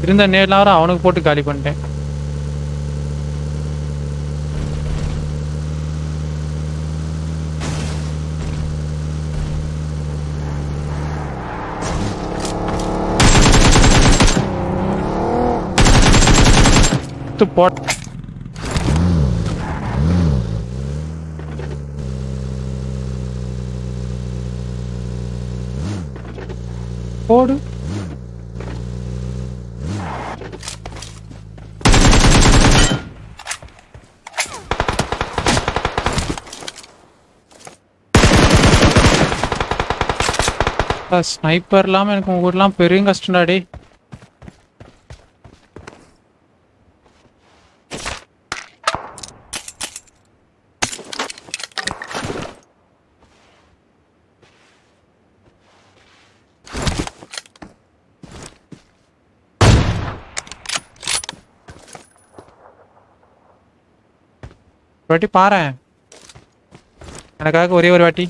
இருந்த நேரம் அவனுக்கு போட்டு காலி பண்ணிட்டேன் சுத்து போட் போடு ஸ்னைப்பர் இல்லாம எனக்கு உங்க ஊர்லாம் பெரிய கஷ்டம்டா டேய் ஒரு வாட்டி பாரேன் எனக்காக ஒரே ஒரு வாட்டி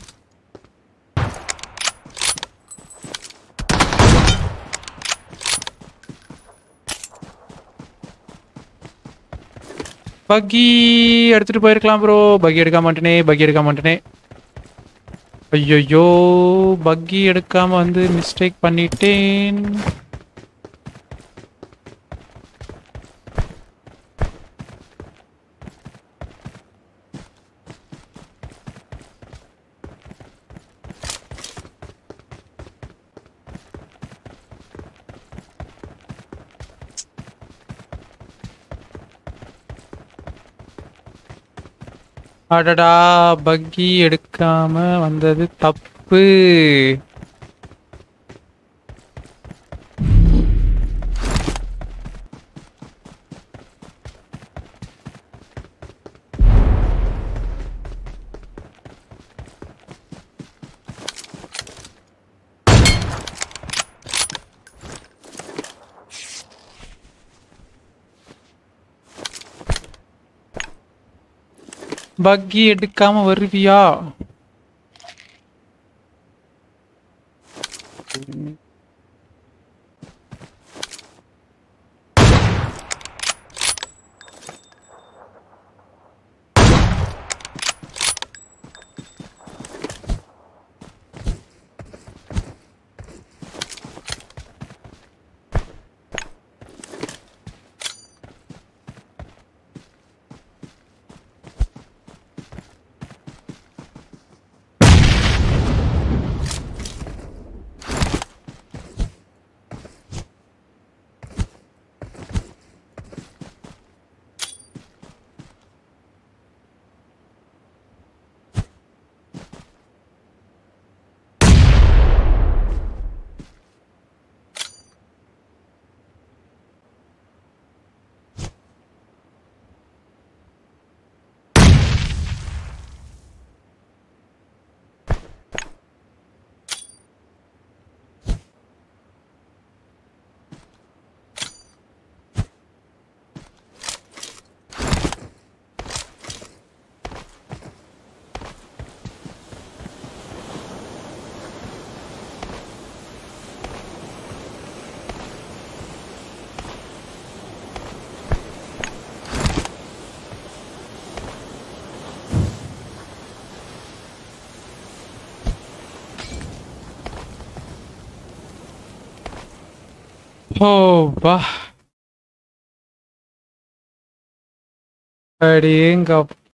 பக்கி எடுத்துட்டு போயிருக்கலாம் ப்ரோ பக்கி எடுக்க மாட்டேனே பக்கி எடுக்க மாட்டேனே ஐயோ பக்கி எடுக்காம வந்து மிஸ்டேக் பண்ணிட்டேன் அடடா பக்கி எடுக்காம வந்தது தப்பு பக்கி எடுக்காம வருவியா ஓ வா அடேங்கப்பா